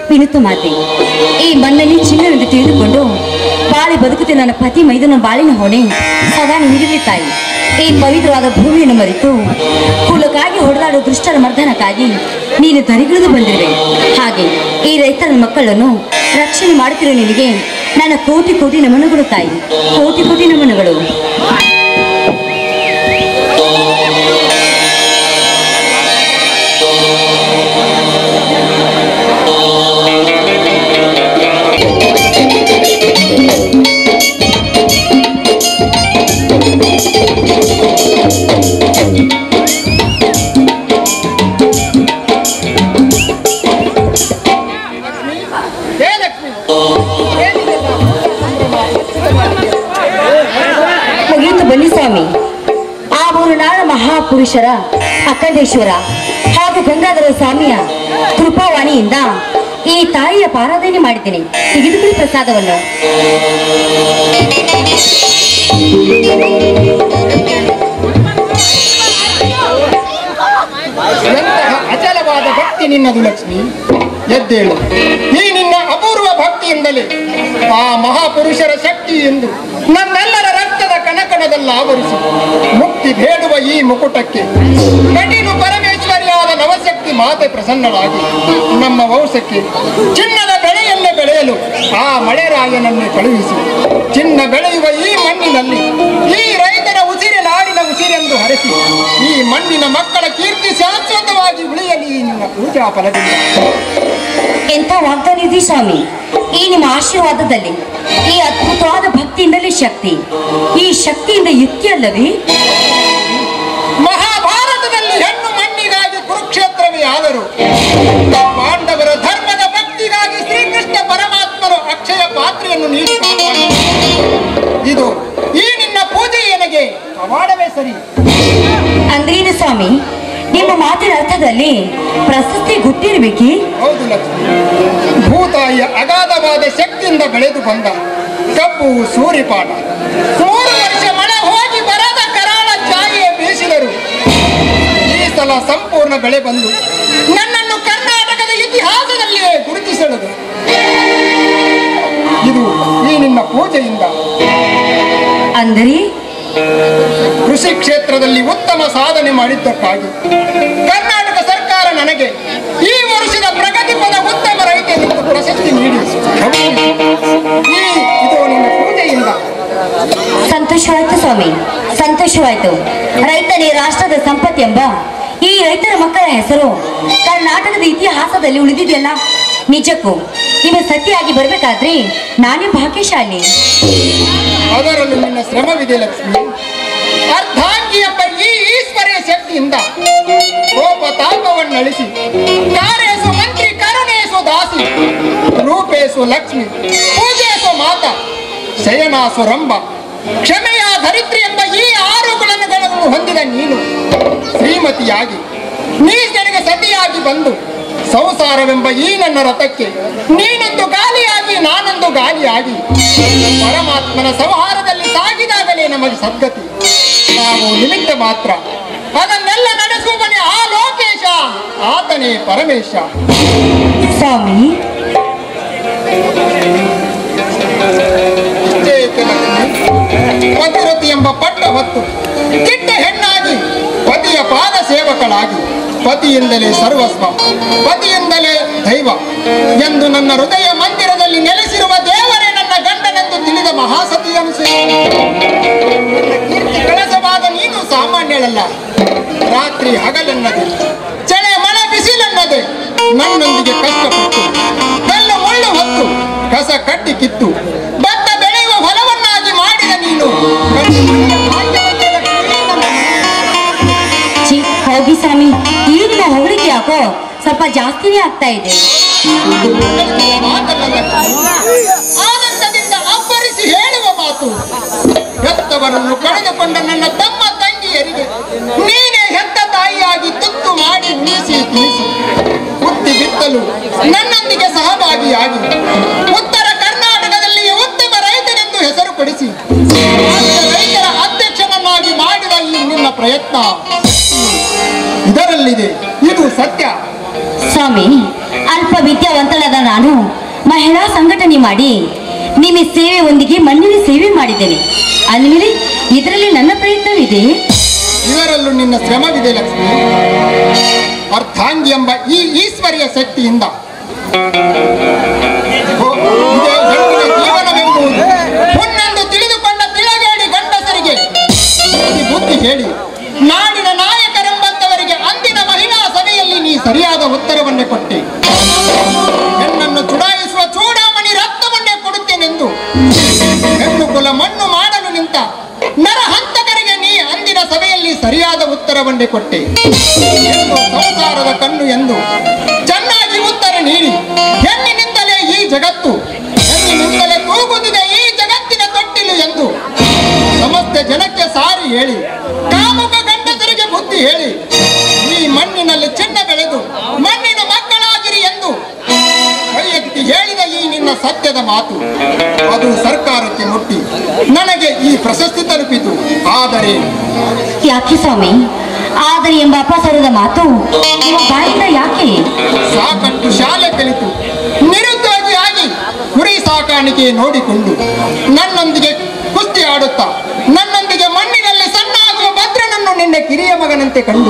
ವಿನುತ್ತ ಮಾತೆ ಈ ಮಣ್ಣಲ್ಲಿ ಚಿನ್ನವೆಂದು ತಿಳಿದುಕೊಂಡು ಬಾಳಿ ಬದುಕುತ್ತಿದ್ದ ನನ್ನ ಪತಿ ಮೈದನ ಬಾಳಿನ ಹೊಣೆ ಸದಾ ನಿನಗಿರಲಿ ತಾಯಿ ಈ ಪವಿತ್ರವಾದ ಭೂಮಿಯನ್ನು ಮರೆತು ಕುಲಕ್ಕಾಗಿ ಹೊಡೆದಾಡುವ ದುಷ್ಟರ ಮರ್ದನಕ್ಕಾಗಿ ನೀನು ದರಿಗಿಳಿದು ಬಂದಿರುವೆ ಹಾಗೆ ಈ ರೈತರ ಮಕ್ಕಳನ್ನು ರಕ್ಷಣೆ ಮಾಡುತ್ತಿರೋ ನಿನಗೆ ನನ್ನ ಕೋಟಿ ಕೋಟಿ ನಮನಗಳು ತಾಯಿ ಕೋಟಿ ಕೋಟಿ ನಮನಗಳು ಹೇ ಲಕ್ಷ್ಮಿ ಏನಿದೆಲ್ಲ? ಮುಗಿಯಿತು ಬನ್ನಿ ಸ್ವಾಮಿ ಆ ಮೂರು ನಾಳ ಮಹಾಪುರುಷರ ಅಖಂಡೇಶ್ವರ ಹಾಗೂ ಗಂಗಾಧರ ಸ್ವಾಮಿಯ ಕೃಪಾವಾಣಿಯಿಂದ ಈ ತಾಯಿಯ ಪಾರಾಧನೆ ಮಾಡಿದ್ದೇನೆ ತೆಗೆದುಕೊಳ್ಳಿ ಪ್ರಸಾದವನ್ನು ಎಂತಹ ಅಚಲವಾದ ಭಕ್ತಿ ನಿನ್ನದು ಲಕ್ಷ್ಮಿ ಎದ್ದೇಳು ಈ ನಿನ್ನ ಅಪೂರ್ವ ಭಕ್ತಿಯಿಂದಲೇ ಆ ಮಹಾಪುರುಷರ ಶಕ್ತಿ ಎಂದು ನಮ್ಮೆಲ್ಲರ ರಕ್ತದ ಕಣಕಣದಲ್ಲಿ ಆವರಿಸಿ ಮುಕ್ತಿ ಬೇಡುವ ಈ ಮುಕುಟಕ್ಕೆ ಕಟೀಲು ಪರಮೇಶ್ವರಿಯಾದ ನವಶಕ್ತಿ ಮಾತೆ ಪ್ರಸನ್ನಳಾಗಿ ನಮ್ಮ ವಂಶಕ್ಕೆ ಚಿನ್ನದ ಬೆಳೆಯನ್ನೇ ಬೆಳೆಯಲು ಆ ಮಳೆರಾಯನನ್ನೇ ಕಳುಹಿಸಿ ಚಿನ್ನ ಬೆಳೆಯುವ ಈ ಮಣ್ಣಿನಲ್ಲಿ ಈ ರೈತರ ಉಸಿರಿ ನಾಡಿನ ಉಸಿರೆಂದು ಹರಿಸಿ ಈ ಮಣ್ಣಿನ ಮಕ್ಕಳ ಕೀರ್ತಿ ಶಾಶ್ವತವಾಗಿ ಉಳಿಯಲಿ ಈ ನಿನ್ನ ಪೂಜಾ ಫಲದಿಂದ ಎಂಥ ವಾಗ್ದಾನ ಇದೆ ಸ್ವಾಮಿ ಈ ನಿಮ್ಮ ಆಶೀರ್ವಾದದಲ್ಲಿ ಈ ಅದ್ಭುತವಾದ ಭಕ್ತಿಯಿಂದಲೇ ಶಕ್ತಿ ಈ ಶಕ್ತಿಯಿಂದ ಯುಕ್ತಿ ಅಲ್ಲವೇ ಮಹಾಭಾರತದಲ್ಲಿ ಹೆಣ್ಣು ಮಣ್ಣಿಗಾಗಿ ಕುರುಕ್ಷೇತ್ರವೇ ಆದರು ಪಾಂಡವರ ಧರ್ಮದ ಭಕ್ತಿಗಾಗಿ ಶ್ರೀಕೃಷ್ಣ ಪರಮಾತ್ಮರು ಅಕ್ಷಯ ಪಾತ್ರೆಯನ್ನು ನೀಡಿ ಕಾಪಾಡಿದರು. ಇದು ಈ ನಿನ್ನ ಪೂಜೆ ನನಗೆ ಪವಾಡವೇ ಸರಿ ಅಂದ್ರೇನು ಸ್ವಾಮಿ ನಿಮ್ಮ ಮಾತಿನ ಅರ್ಥದಲ್ಲಿ ಪ್ರಶಸ್ತಿ ಗುಟ್ಟಿರ್ಬೇಕೇ ಹೌದು ಲಕ್ಷ್ಮಿ ಭೂತಾಯಿಯ ಅಗಾಧವಾದ ಶಕ್ತಿಯಿಂದ ಬೆಳೆದು ಬಂದ ಕಬ್ಬು ಸೂರಿಪಾಠ ಮೂರು ವರ್ಷ ಮಳೆ ಹೋಗಿ ಬರದ ಕರಾಳ ಛಾಯೆ ಬೀಸಿದರು ಈ ಸಲ ಸಂಪೂರ್ಣ ಬೆಳೆ ಬಂದು ನನ್ನನ್ನು ಕರ್ನಾಟಕದ ಇತಿಹಾಸದಲ್ಲಿಯೇ ಗುರುತಿಸಲು ಇದು ಈ ನಿನ್ನ ಪೂಜೆಯಿಂದ ಅಂದರೆ ಕೃಷಿ ಕ್ಷೇತ್ರದಲ್ಲಿ ಉತ್ತಮ ಸಾಧನೆ ಮಾಡಿದ್ದಕ್ಕಾಗಿ ಕರ್ನಾಟಕ ಸರ್ಕಾರ ನನಗೆ ಈ ವರ್ಷದ ಪ್ರಗತಿ ಪದ ಉತ್ತಮ ರೈತ ಎಂದು ಪ್ರಶಸ್ತಿ ನೀಡಿ ಈ ಇದು ನಿನ್ನ ಪೂಜೆಯಿಂದ ಸಂತೋಷವಾಯ್ತು ಸ್ವಾಮಿ ಸಂತೋಷವಾಯ್ತು ರೈತನೇ ರಾಷ್ಟ್ರದ ಸಂಪತ್ತು ಎಂಬ ಈ ರೈತರ ಮಕ್ಕಳ ಹೆಸರು ಕರ್ನಾಟಕದ ಇತಿಹಾಸದಲ್ಲಿ ಉಳಿದಿದೆಯಲ್ಲ ನಿಜಕ್ಕೂ ನೀವು ಸತಿಯಾಗಿ ಬರ್ಬೇಕಾದ್ರೆ ನಾನೇ ಭಾಗ್ಯಶಾಲಿ ಅದರಲ್ಲೂ ನಿನ್ನ ಶ್ರಮವಿದೆ ಲಕ್ಷ್ಮಿ ಅರ್ಧಾಂಗಿ ಎಂಬ ಈ ಈಶ್ವರ್ಯ ಶಕ್ತಿಯಿಂದ ಕೋಪ ತಾಪವನ್ನಳಿಸಿ ಕಾರೇಸು ಮಂತ್ರಿ ಕರುಣೇಸು ದಾಸಿ ರೂಪೇಸು ಲಕ್ಷ್ಮಿ ಪೂಜೇಸು ಮಾತ ಶಯನಾಸು ರಂಭ ಕ್ಷಮೆಯ ಧರಿತ್ರಿ ಎಂಬ ಈ ಆರು ಗುಣಗಳನ್ನು ಹೊಂದಿದ ನೀನು ಶ್ರೀಮತಿಯಾಗಿ ನೀ ನನಗೆ ಸತಿಯಾಗಿ ಬಂದು ಸಂಸಾರವೆಂಬ ಈ ನನ್ನ ರಥಕ್ಕೆ ನೀನೊಂದು ಗಾಲಿಯಾಗಿ ನಾನೊಂದು ಗಾಲಿಯಾಗಿ ಪರಮಾತ್ಮನ ಸಂಹಾರದಲ್ಲಿ ಸಾಗಿದಾಗಲೇ ನಮಗೆ ಸದ್ಗತಿ ನಾವು ನಿಮಿತ್ತ ಮಾತ್ರ ಅದನ್ನೆಲ್ಲ ನಡೆಸುವವನೇ ಆ ಲೋಕೇಶ ಆತನೇ ಪರಮೇಶ ಸ್ವಾಮಿ ಇಷ್ಟೇ ಏಕೆ ಲಕ್ಷ್ಮಿ? ಪತಿರತಿ ಎಂಬ ಪಟ್ಟ ಹೊತ್ತು ಕೆಟ್ಟ ಹೆಣ್ಣಾಗಿ ಪತಿಯ ಪಾದ ಸೇವಕಳಾಗಿ ಪತಿಯಿಂದಲೇ ಸರ್ವಸ್ವ ಪತಿಯಿಂದಲೇ ದೈವ ಎಂದು ನನ್ನ ಹೃದಯ ಮಂದಿರದಲ್ಲಿ ನೆಲೆಸಿರುವ ದೇವರೇ ನನ್ನ ಗಂಡನೆಂದು ತಿಳಿದ ಮಹಾಸತಿ ಅನಿಸೆ ನನ್ನ ಕೀರ್ತಿ ಕಳಸವಾದ ನೀನು ಸಾಮಾನ್ಯಳಲ್ಲ ರಾತ್ರಿ ಹಗಲೆನ್ನದೆ ಚಳೆ ಮಳೆ ಬಿಸಿಲೆನ್ನದೆ ನನ್ನೊಂದಿಗೆ ಕಷ್ಟಪಟ್ಟು ಕಲ್ಲು ಮುಳ್ಳು ಹೊತ್ತು ಕಸ ಕಟ್ಟಿ ಕಿತ್ತು ಭತ್ತ ಬೆಳೆಯುವ ಹೊಲವನ್ನಾಗಿ ಮಾಡಿದ ನೀನು ಭಾಗ್ಯವಂತೆ ಲಕ್ಷ್ಮೀ ನನ್ನ ಛೀ, ಹೋಗಿ ಸ್ವಾಮಿ ಈ ನಿಮ್ಮ ಹೊಗಳಿಕೆ ಯಾಕೋ ಸ್ವಲ್ಪ ಜಾಸ್ತಿನೇ ಆಗ್ತಾ ಇದೆ ಮಾತಲ್ಲ ಲಕ್ಷ್ಮಿ. ಆನಂದದಿಂದ ಅಬ್ಬರಿಸಿ ಹೇಳುವ ಮಾತು ಹೆತ್ತವರನ್ನು ಕಳೆದುಕೊಂಡ ನನ್ನ ತಮ್ಮ ತಂಗಿಯರಿಗೆ ನೀನೇ ಹೆತ್ತ ತಾಯಿಯಾಗಿ ತುತ್ತು ಮಾಡಿ ಉಳಿಸಿ ತಿಳಿಸಿ ಬುದ್ಧಿ ಬಿತ್ತಲು ನನ್ನೊಂದಿಗೆ ಸಹಭಾಗಿಯಾಗಿ ಉತ್ತರ ಕರ್ನಾಟಕದಲ್ಲಿ ಉತ್ತಮ ರೈತನೆಂದು ಹೆಸರು ಪಡಿಸಿ ರಾಜ್ಯ ರೈತರ ಅಧ್ಯಕ್ಷನನ್ನಾಗಿ ಮಾಡಿದ ಈ ನಿನ್ನ ಪ್ರಯತ್ನ ಇದರಲ್ಲಿದೆ ಇದು ಸತ್ಯ ಸ್ವಾಮಿ ಅಲ್ಪ ವಿದ್ಯಾವಂತಳಾದ ನಾನು ಮಹಿಳಾ ಸಂಘಟನೆ ಮಾಡಿ ನಿಮ್ಮ ಸೇವೆಯೊಂದಿಗೆ ಮಣ್ಣಿನ ಸೇವೆ ಮಾಡಿದ್ದೇನೆ ಅಂದಮೇಲೆ ಇದರಲ್ಲಿ ನನ್ನ ಪ್ರಯತ್ನವಿದೆ ಇವರಲ್ಲೂ ನಿನ್ನ ಶ್ರಮವಿದೆ ಲಕ್ಷ್ಮಿ ಅರ್ಧಾಂಗಿ ಎಂಬ ಈ ಈಶ್ವರಿಯ ಶಕ್ತಿಯಿಂದ ಓ, ಇದೇ ಹೆಣ್ಣಿನ ಜೀವನವೆಂಬುದು ಹುಣ್ಣೆಂದು ತಿಳಿದುಕೊಂಡ ತಿಳಗೇಡಿ ಗಂಡಸರಿಗೆ ಈ ಬುದ್ಧಿ ಹೇಳಿ ನಾಡಿನ ನಾಯಕರೆಂಬಂತವರಿಗೆ ಅಂದಿನ ಮಹಿಳಾ ಸಭೆಯಲ್ಲಿ ನೀ ಸರಿಯಾದ ಉತ್ತರವನ್ನೇ ಕೊಟ್ಟೆ ಹೆಣ್ಣನ್ನು ಚುಡಾಯಿಸುವ ಚೂಡಾಮಣಿ ರಕ್ತವನ್ನೇ ಕೊಡುತ್ತೇನೆಂದು ಹೆಣ್ಣು ಕುಲ ಮಣ್ಣು ಮಾಡಲು ನಿಂತ ನರಹಂತಕರಿಗೆ ನೀ ಅಂದಿನ ಸಭೆಯಲ್ಲಿ ಸರಿಯಾದ ಉತ್ತರವನ್ನೇ ಕೊಟ್ಟೆ ಹೆಣ್ಣು ಸಂಸಾರದ ಕಣ್ಣು ಎಂದು ಚೆನ್ನಾಗಿ ಉತ್ತರ ನೀಡಿ ಹೆಣ್ಣಿನಿಂದಲೇ ಈ ಜಗತ್ತು ಹೆಣ್ಣಿನಿಂದಲೇ ತೂಗುತ್ತಿದೆ ಈ ಜಗತ್ತಿನ ತೊಟ್ಟಿಲು ಎಂದು ಸಮಸ್ತ ಜನಕ್ಕೆ ಸಾರಿ ಹೇಳಿ ಕಾಮುಕ ಗಂಡಸರಿಗೆ ಬುದ್ಧಿ ಹೇಳಿ ಈ ಮಣ್ಣಿನಲ್ಲಿ ಚಿನ್ನ ಬೆಳೆದು ಮಣ್ಣಿನ ಮಕ್ಕಳಾಗಿರಿ ಎಂದು ಕೈ ಎತ್ತಿ ಹೇಳಿದ ಈ ನಿನ್ನ ಸತ್ಯದ ಮಾತು ಅದು ಸರ್ಕಾರಕ್ಕೆ ಮುಟ್ಟಿ ನನಗೆ ಈ ಪ್ರಶಸ್ತಿ ತಲುಪಿತು ಆದರೆ ಯಾಕೆ ಸ್ವಾಮಿ ಆದರೆ ಎಂಬ ಅಪಸರದ ಮಾತು ನಿಮ್ಮ ಬಾಯಿಂದ ಯಾಕೆ ಸಾಕಷ್ಟು ಶಾಲೆ ಕಲಿತು ನಿರುದ್ಯೋಗಿಯಾಗಿ ಕುರಿ ಸಾಕಾಣಿಕೆ ನೋಡಿಕೊಂಡು ನನ್ನೊಂದಿಗೆ ಕುಸ್ತಿ ಆಡುತ್ತಾ ನನ್ನೊಂದಿಗೆ ಮಣ್ಣಿನಲ್ಲಿ ಸಣ್ಣ ಆಗುವ ಭದ್ರನನ್ನು ನಿನ್ನೆ ಕಿರಿಯ ಮಗನಂತೆ ಕಂಡು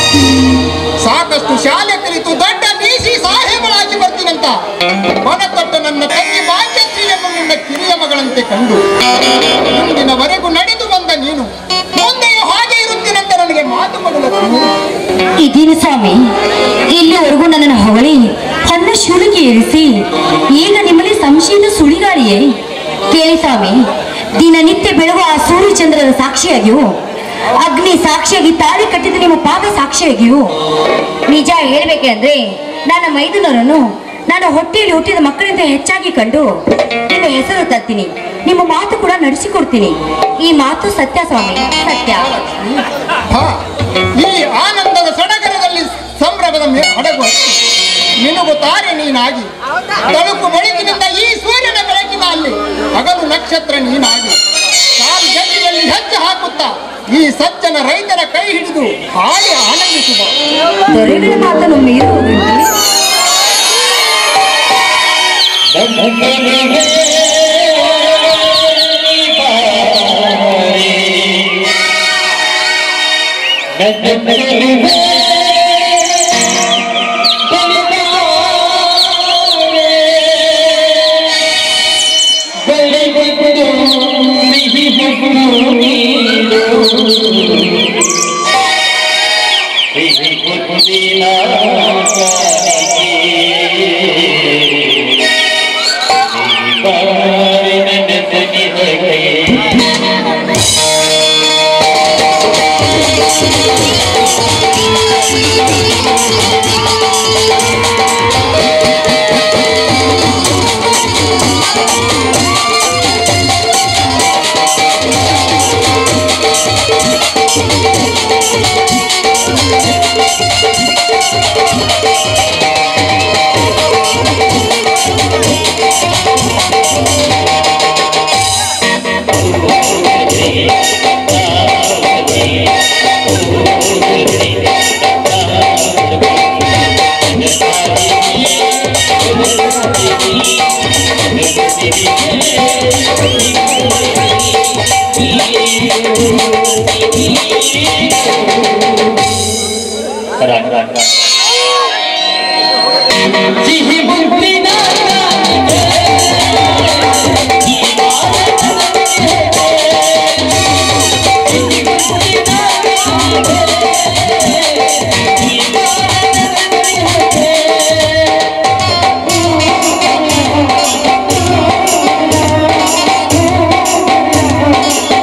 ಸಾಕಷ್ಟು ಶಾಲೆ ಕಲಿತು ದೊಡ್ಡ ಡಿಸಿ ಸಾಹೇಬಳಾಗಿ ಬರ್ತೀನಂತ ಕೊನೆತೊಟ್ಟ ನನ್ನ ತಂಗಿ ಭಾಗ್ಯಶ್ರೀಯನ್ನು ನಿನ್ನ ಕಿರಿಯ ಮಗಳಂತೆ ಕಂಡು ಇಂದಿನವರೆಗೂ ನಡೆದು ಬಂದ ನೀನು ಮುಂದೆಯೂ ಹಾಗೆ ಇರುತ್ತೀನಂತ ನನಗೆ ಮಾತು ಕೊಡಲು ಇದ್ದೀನಿ ಸ್ವಾಮಿ ಇಲ್ಲಿವರೆಗೂ ನನ್ನನ್ನು ಹೊಗಳಿ ಹೊನ್ನ ಶೂಲಿಗೆ ಏರಿಸಿ ಈಗ ನಿಮ್ಮಲ್ಲಿ ಸಂಶಯದ ಸುಳಿಗಾಳಿಯೇ ಕೇಳಿ ಸ್ವಾಮಿ ದಿನನಿತ್ಯ ಬೆಳಗುವ ಆ ಸೂರ್ಯಚಂದ್ರರ ಸಾಕ್ಷಿಯಾಗಿಯೂ ಅಗ್ನಿ ಸಾಕ್ಷಿಯಾಗಿ ತಾಳಿ ಕಟ್ಟಿದ ನಿಮ್ಮ ಪಾದ ಸಾಕ್ಷಿಯಾಗಿಯೂ ನಿಜ ಹೇಳ್ಬೇಕೆಂದ್ರೆ ನನ್ನ ಮೈದುನರನ್ನು ನಾನು ಹೊಟ್ಟೆಯಲ್ಲಿ ಹುಟ್ಟಿದ ಮಕ್ಕಳಿಂದ ಹೆಚ್ಚಾಗಿ ಕಂಡು ನಿಮ್ಮ ಹೆಸರು ತರ್ತೀನಿ ನಿಮ್ಮ ಮಾತು ಕೂಡ ನಡೆಸಿಕೊಡ್ತೀನಿ ಈ ಮಾತು ಸತ್ಯ ಸ್ವಾಮಿ ಸತ್ಯ ಹಾ, ಈ ಆನಂದದ ಸಡಗರದಲ್ಲಿ ಸಂಭ್ರಮದ ಮೇ ಹಡಗು ಹತ್ತಿ ಮಿನುಗುತ್ತಾರೆ ನೀನಾಗಿ ತಳುಕು ಬೆಳಕಿನಿಂದ ಈ ಸೂರ್ಯನ ಬೆಳಕಿನ ಅಲ್ಲಿ ಹಗಲು ನಕ್ಷತ್ರ ನೀನಾಗಿ ಕಾಲು ಗಟ್ಟಿಯಲ್ಲಿ ಹೆಜ್ಜೆ ಹಾಕುತ್ತಾ ಈ ಸಜ್ಜನ ರೈತರ ಕೈ ಹಿಡಿದು ಹಾಡಿ ಆನಂದಿಸುವ ದೊರೆಗಳ ಮಾತನ್ನು ಮೀರುವುದುಂಟು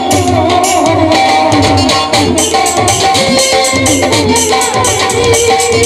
Thank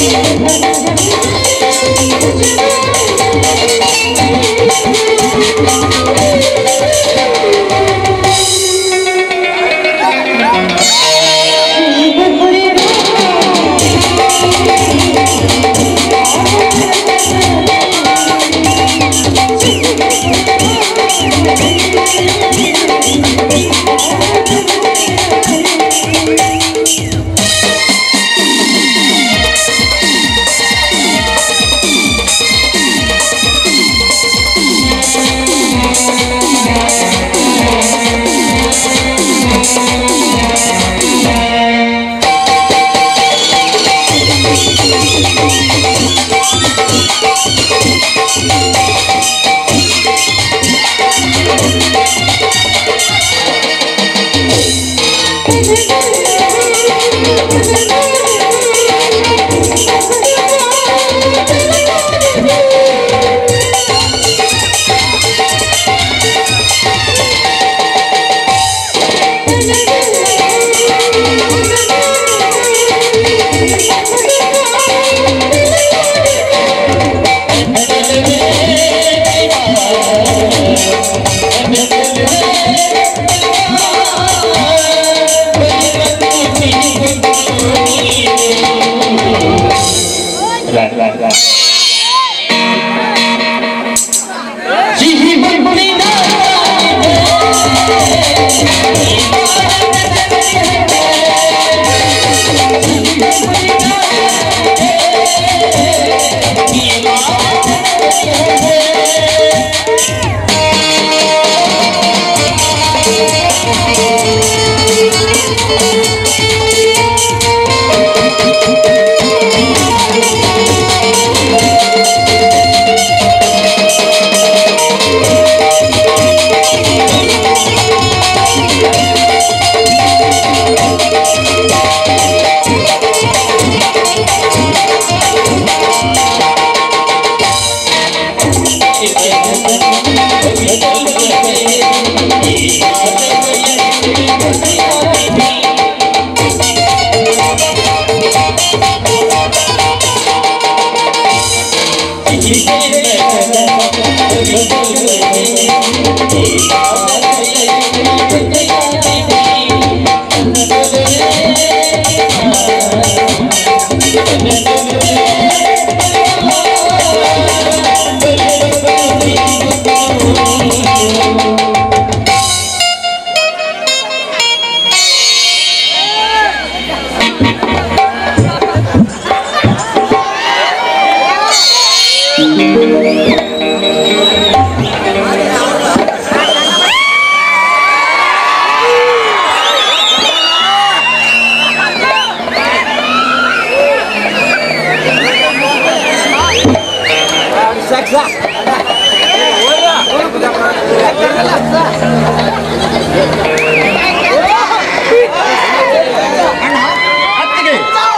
ಅತ್ತಿಗೆ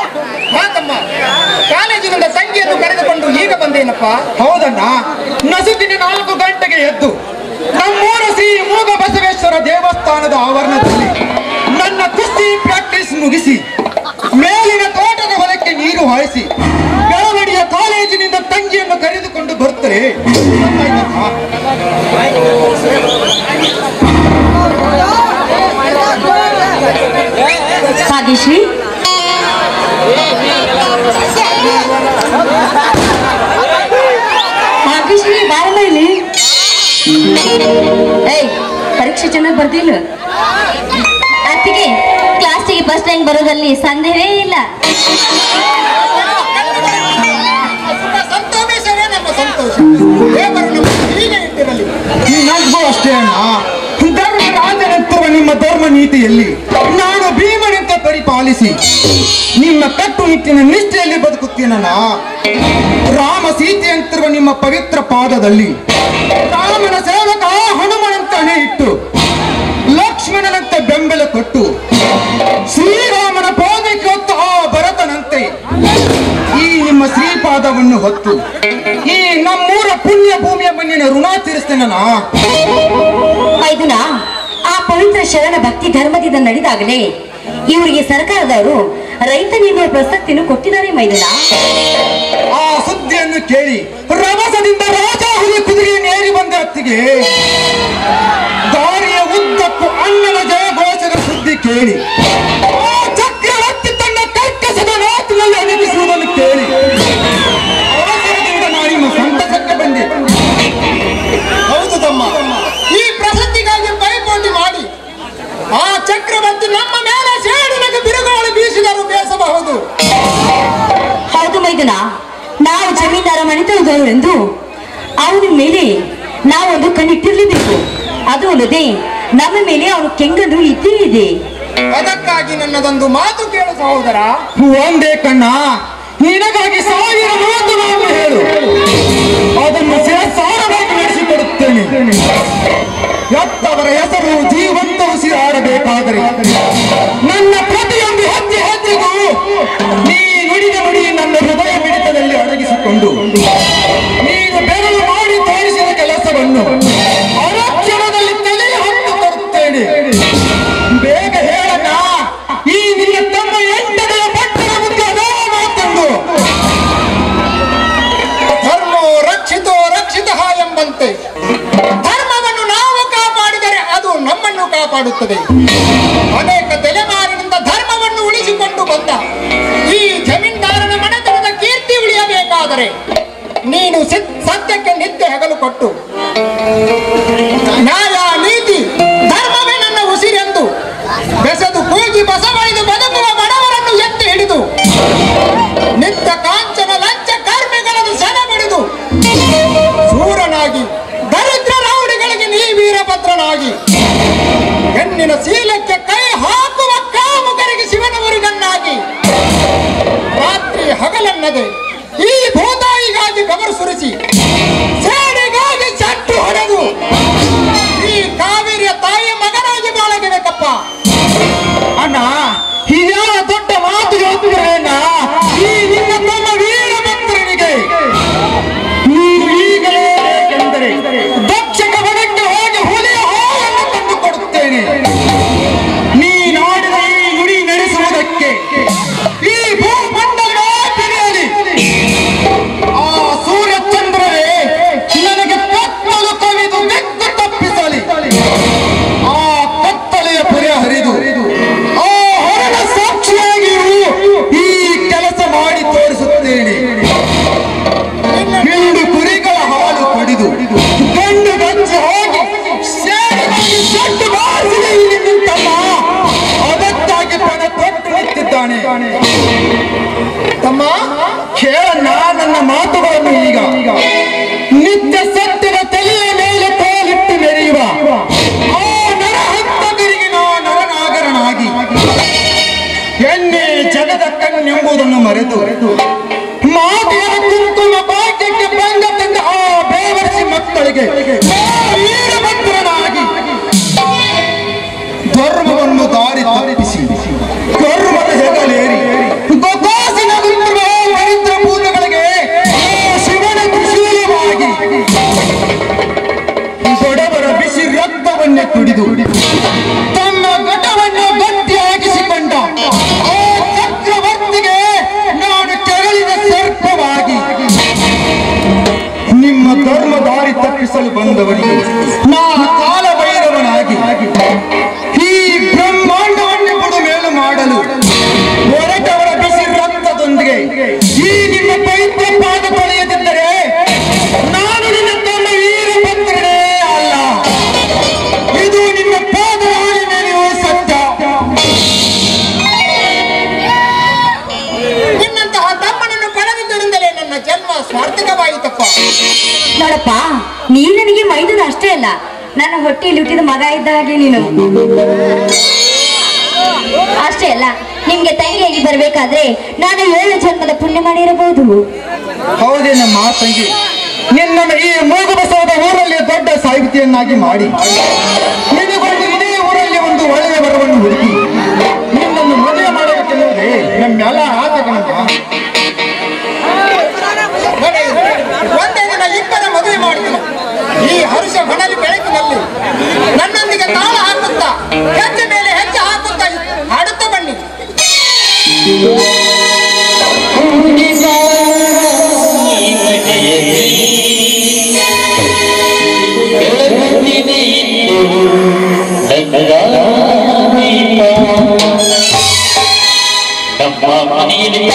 ಮಾತಮ್ಮ ಕಾಲೇಜಿನಿಂದ ತಂಗಿಯನ್ನು ಕರೆದುಕೊಂಡು ಈಗ ಬಂದೇನಪ್ಪ ಹೌದಣ್ಣ ನಸುಕಿನ ನಾಲ್ಕು ಗಂಟೆಗೆ ಎದ್ದು ನಮ್ಮೂರ ಶ್ರೀ ಮೂಗ ಬಸವೇಶ್ವರ ದೇವಸ್ಥಾನದ ಆವರಣದಲ್ಲಿ ನನ್ನ ಕುಸ್ತಿ ಪ್ರಾಕ್ಟೀಸ್ ಮುಗಿಸಿ ಮೇಲಿನ ತೋಟದ ಹೊಲಕ್ಕೆ ನೀರು ಹಾಯಿಸಿ ಬೆಳವಡಿಯ ಕಾಲೇಜಿನಿಂದ ತಂಗಿಯನ್ನು ಕರೆದುಕೊಂಡು ಬರ್ತಾರೆ ಭಾಗ್ಯಶ್ರೀ ಭಾಗ್ಯಶ್ರೀ ಬಾರಲ್ಲ ಇಲ್ಲಿ ಏಯ್ ಪರೀಕ್ಷೆ ಚೆನ್ನಾಗಿ ಬರ್ದಿಲ್ಲ ಅತ್ತಿಗೆ ಕ್ಲಾಸಿಗೆ ಫಸ್ಟ್ ರ್ಯಾಂಕ್ ಬರೋದಲ್ಲಿ ಸಂದೇಹವೇ ಇಲ್ಲ ನಿಮ್ಮ ಸಂತೋಷವೇ ನಮ್ಮ ಸಂತೋಷ ದೇವರು ನಮ್ಮ ಹೀಗೆ ಇಟ್ಟಿರಲಿ ನನಗೂ ಅಷ್ಟೇ ಅಣ್ಣ ಧರ್ಮ ರಾಜನೆಂತಿರುವ ನಿಮ್ಮ ಧರ್ಮ ನೀತಿಯಲ್ಲಿ ನಾನು ಭೀಮನಂತೆ ಪರಿಪಾಲಿಸಿ ನಿಮ್ಮ ಕಟ್ಟುನಿಟ್ಟಿನ ನಿಷ್ಠೆಯಲ್ಲಿ ಬದುಕುತ್ತೇನಣ್ಣ ರಾಮ ಸೀತೆಯಂತಿರುವ ನಿಮ್ಮ ಪವಿತ್ರ ಪಾದದಲ್ಲಿ ರಾಮನ ಸೇವಕ ಹನುಮನಂತಾನೆ ಇಟ್ಟು ಲಕ್ಷ್ಮಣನಂತೆ ಬೆಂಬಲ ಕೊಟ್ಟು ಶ್ರೀರಾಮನ ಪಾದಕ್ಕೆ ಹೊತ್ತು ಆ ಭರತನಂತೆ ಈ ನಿಮ್ಮ ಶ್ರೀಪಾದವನ್ನು ಹೊತ್ತು ಈ ನಮ್ಮೂರ ಪುಣ್ಯ ಭೂಮಿಯ ಮಣ್ಣಿನ ಋಣ ತೀರಿಸ್ತೇನಣ್ಣ ಮೈದುನ ಆ ಪವಿತ್ರ ಶರಣ ಭಕ್ತಿ ಧರ್ಮದಿಂದ ನಡೆದಾಗಲೇ ಇವರಿಗೆ ಸರ್ಕಾರದವರು ರೈತ ನೀಡುವ ಪ್ರಸಕ್ತಿಯನ್ನು ಕೊಟ್ಟಿದ್ದಾರೆ ಮೈದುನ ಆ ಸುದ್ದಿಯನ್ನು ಕೇಳಿ ರಭಸದಿಂದ ರಾಜಾಹುಲಿ ಕುದುರೆಯನ್ನು ಏರಿ ಬಂದ ಹೊತ್ತಿಗೆ ದಾರಿಯ ಉದ್ದಕ್ಕೂ ಅಣ್ಣನ ಜಯಘೋಷದ ಸುದ್ದಿ ಕೇಳಿ ಆ ಚಕ್ರವರ್ತಿ ತನ್ನ ಕರ್ಕಸದ ಮಾತಿನಲ್ಲಿ ಅಣಗಿಸುವುದನ್ನು ಕೇಳಿ ಅವಸರದಿಂದ ನಾನು ನಿಮ್ಮ ಸಂತಸಕ್ಕೆ ಬಂದೆ ಹೌದು ತಮ್ಮ ಈ ಪ್ರಸಕ್ತಿಗಾಗಿ ಪೈಪೋಟಿ ಮಾಡಿ ಆ ಚಕ್ರವರ್ತಿ ನಮ್ಮ ಮೇಲೆ ಸೇಡಿನಗೆ ಬಿರುಗಾಳಿ ಬೀಸಿದರು ಬೇಸಬಹುದು ಹೌದು ಮೈದುನ ನಾವು ಜಮೀನ್ದಾರ ಮಣಿತದವರು ಎಂದು ಅವನ ಮೇಲೆ ನಾವೊಂದು ಕಣ್ಣಿಟ್ಟಿರ್ಲೇಬೇಕು ಅದು ಅಲ್ಲದೆ ನಮ್ಮ ಮೇಲೆ ಅವನು ಕೆಂಗನ್ನು ಇದ್ದೇ ಇದೆ ಅದಕ್ಕಾಗಿ ನನ್ನದೊಂದು ಮಾತು ಕೇಳು ಸಹೋದರ ಒಂದೇ ಕಣ್ಣ ನಿನಗಾಗಿ ಸಾವಿರ ಮಾತುಗಳನ್ನು ಹೇಳು ಅದನ್ನು ಸಾರವಾಗಿ ನಡೆಸಿಕೊಡುತ್ತೇನೆ ಎತ್ತವರ ಹೆಸರು ಜೀವಂತ ಉಸಿರಾಡಬೇಕಾದರೆ ನನ್ನ ಪ್ರತಿಯೊಂದು ಹೆಜ್ಜೆ ಹೆಜ್ಜೆಗೂ ನೀ ನುಡಿದ ನುಡಿ ನನ್ನ ಹೃದಯ ಮಿಡಿತದಲ್ಲಿ ಅಡಗಿಸಿಕೊಂಡು ನೀನು ಬೆರಳು ಮಾಡಿ ತೋರಿಸಿದ ಕೆಲಸವನ್ನು ಅರಕ್ಷಣದಲ್ಲಿ ತಲೆ ಹೊತ್ತು ತರುತ್ತೇನೆ ಬೇಗ ಹೇಳಣ್ಣ ಈ ನಿನ್ನ ತಮ್ಮ ಎಂಟನೆಯ ಪಟ್ಟಣ ಮುಂದೆ ಅದೇ ಮಾತನ್ನು ಧರ್ಮೋ ರಕ್ಷಿತೋ ರಕ್ಷಿತ ಎಂಬಂತೆ ಧರ್ಮವನ್ನು ನಾವು ಕಾಪಾಡಿದರೆ ಅದು ನಮ್ಮನ್ನು ಕಾಪಾಡುತ್ತದೆ ಅನೇಕ ತಲೆಮಾರಿನಿಂದ ಧರ್ಮವನ್ನು ಉಳಿಸಿಕೊಂಡು ಬಂದ ಈ ಜಮೀನ್ದಾರನ ಮನೆತನದ ಕೀರ್ತಿ ಉಳಿಯಬೇಕಾದರೆ ನೀನು ಸಿದ್- ಸತ್ಯಕ್ಕೆ ನಿತ್ಯ ಹೆಗಲು ಕೊಟ್ಟು ನ್ಯಾಯ ನೀತಿ ಧರ್ಮವೇ ನನ್ನ ಉಸಿರೆಂದು ತಮ್ಮ ಕೇಳಣ್ಣ ನನ್ನ ಮಾತುಗಳನ್ನು ಈಗ ನಿತ್ಯ ಸತ್ಯದ ತಲೆಯ ಮೇಲೆ ತೋಲಿಟ್ಟು ಮೆರೆಯುವ ಆ ನರಹಂತಕರಿಗೆ ನಾ ನರನಾಗರನಾಗಿ ಎಣ್ಣೆ ಜಗದ ಕಣ್ಣೆಂಬುದನ್ನು ಮರೆತು ಮಾತೆಯ ಕುಂಕುಮ ಭಾಗ್ಯಕ್ಕೆ ಭಂಗ ತಂದ ಆ ಬೇವರಿಸಿ ಮಕ್ಕಳಿಗೆ ನಾ ವೀರಭದ್ರನಾಗಿ ಧರ್ಮವನ್ನು ದಾರಿ ತಪ್ಪಿಸಿ ಧರ್ಮದ ಹೆಗಲೇರಿ ಗೋಕಾಸಿನ ಗುಂಪುವ ದರಿದ್ರ ಭೂತಗಳಿಗೆ ಆ ಶಿವನ ತ್ರಿಶೂಲವಾಗಿ ಬಡವರ ಬಿಸಿ ರಕ್ತವನ್ನೇ ಕುಡಿದು ತಮ್ಮ ಘಟವನ್ನು ಗಟ್ಟಿಯಾಗಿಸಿಕೊಂಡ ಆ ಚಕ್ರವರ್ತಿಗೆ ನಾನು ಕೆರಳಿದ ಸರ್ಪವಾಗಿ ನಿಮ್ಮ ಧರ್ಮ ದಾರಿ ತಪ್ಪಿಸಲು ಬಂದವರಿಗೆ ನಾ ಕಾಲ ಭೈರವನಾಗಿ ಈ ಬ್ರಹ್ಮಾಂಡವನ್ನು ಬುಡುಮೇಲು ಮಾಡಲು ಹೊರಟವರ ಬಿಸಿ ರಕ್ತದೊಂದಿಗೆ ಈ ನಿಮ್ಮ ಪವಿತ್ರ ಪಾದ ತೊಳೆಯದಿದ್ದರೆ ನಾನು ನಿನ್ನ ತನ್ನ ವೀರಭದ್ರನೇ ಅಲ್ಲ ಇದು ನಿಮ್ಮ ಪಾದ ಮೇಲೆಯೂ ಸತ್ಯ ನಿನ್ನಂತಹ ತಮ್ಮನನ್ನು ಪಡೆದಿದ್ದರಿಂದಲೇ ನನ್ನ ಜನ್ಮ ಸಾರ್ಥಕವಾಯಿತಪ್ಪ ನೋಡಪ್ಪ ನೀ ನನಗೆ ಮೈದುನ ಅಷ್ಟೇ ಅಲ್ಲ ನನ್ನ ಹೊಟ್ಟೆಯಲ್ಲಿ ಹುಟ್ಟಿದ ಮಗ ಇದ್ದ ಹಾಗೆ ನೀನು ಅಷ್ಟೇ ಅಲ್ಲ ನಿಮ್ಗೆ ತಂಗಿಯಾಗಿ ಬರ್ಬೇಕಾದ್ರೆ ನಾನು ಏಳು ಜನ್ಮದ ಪುಣ್ಯ ಮಾಡಿರಬಹುದು ಹೌದೇ ನಮ್ಮ ತಂಗಿ ನಿನ್ನನ್ನು ಈ ಮೂಗು ಬಸವದ ಊರಲ್ಲಿ ದೊಡ್ಡ ಸಾಹಿತ್ಯನ್ನಾಗಿ ಮಾಡಿ ನಿನಗೊಂದು ಇದೇ ಊರಲ್ಲಿ ಒಂದು ಒಳ್ಳೆಯ ವರವನ್ನು ಹುಡುಕಿ ನಿನ್ನನ್ನು ಮದುವೆ ಮಾಡಬೇಕೆನ್ನುವುದೇ ನಮ್ಮೆಲ್ಲ ಆಸೆ ಕಣಪ್ಪ ನಡೆಯಿರಿ. ಒಂದೇ ದಿನ ಇಬ್ಬರ ಮದುವೆ ಮಾಡ್ತೀನಿ ಈ ಹರುಷ ಹೊನಲಿ ಬೆಳಕಿನಲ್ಲಿ ನನ್ನೊಂದಿಗೆ ತಾಳ ಹಾಕುತ್ತಾ ಹೆಜ್ಜೆ ಮೇಲೆ ಹೆಜ್ಜೆ ಹಾಕುತ್ತಾ ಹಾಡುತ್ತಾ ಬನ್ನಿ ನಮ್ಮ ಮನೆಯಲ್ಲಿ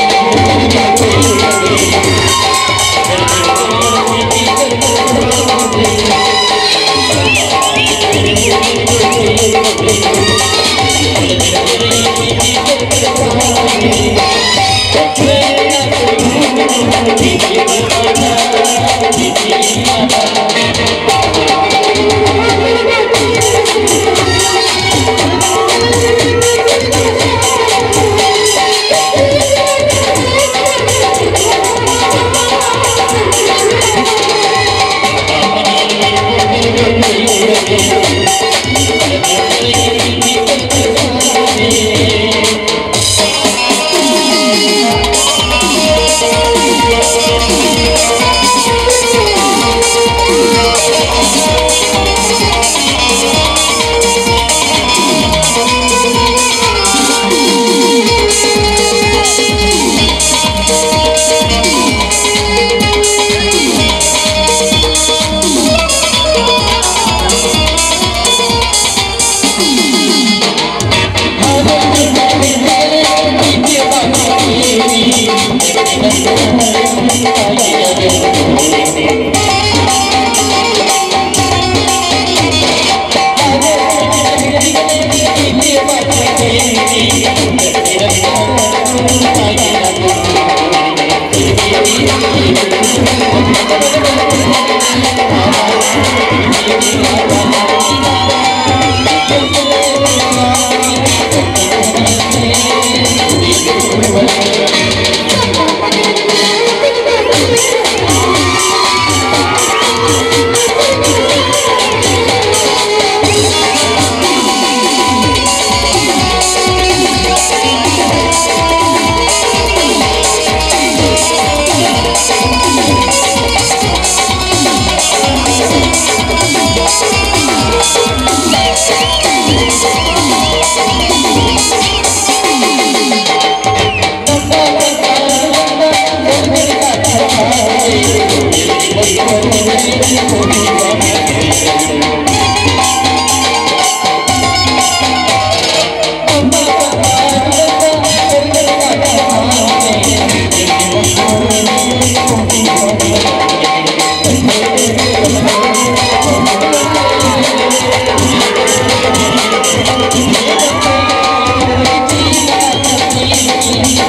Thank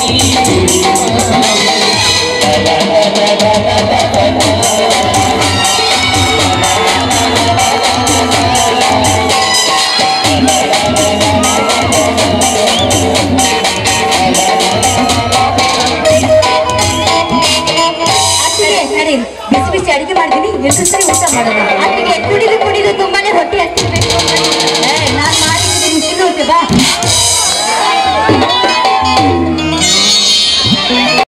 ಅತ್ತಿಗೆ ನಡಿ ಬಿಸಿ ಬಿಸಿ ಅಡಿಗೆ ಮಾಡ್ತೀನಿ ಎಲ್ಲರೂ ಸರಿ ಊಟ ಮಾಡೋಣ ಅತ್ತಿಗೆ ಕುಡಿದು ಕುಡಿದು ತುಂಬಾನೇ ಹೊಟ್ಟೆ ಹತ್ತಿರ್ಬೇಕು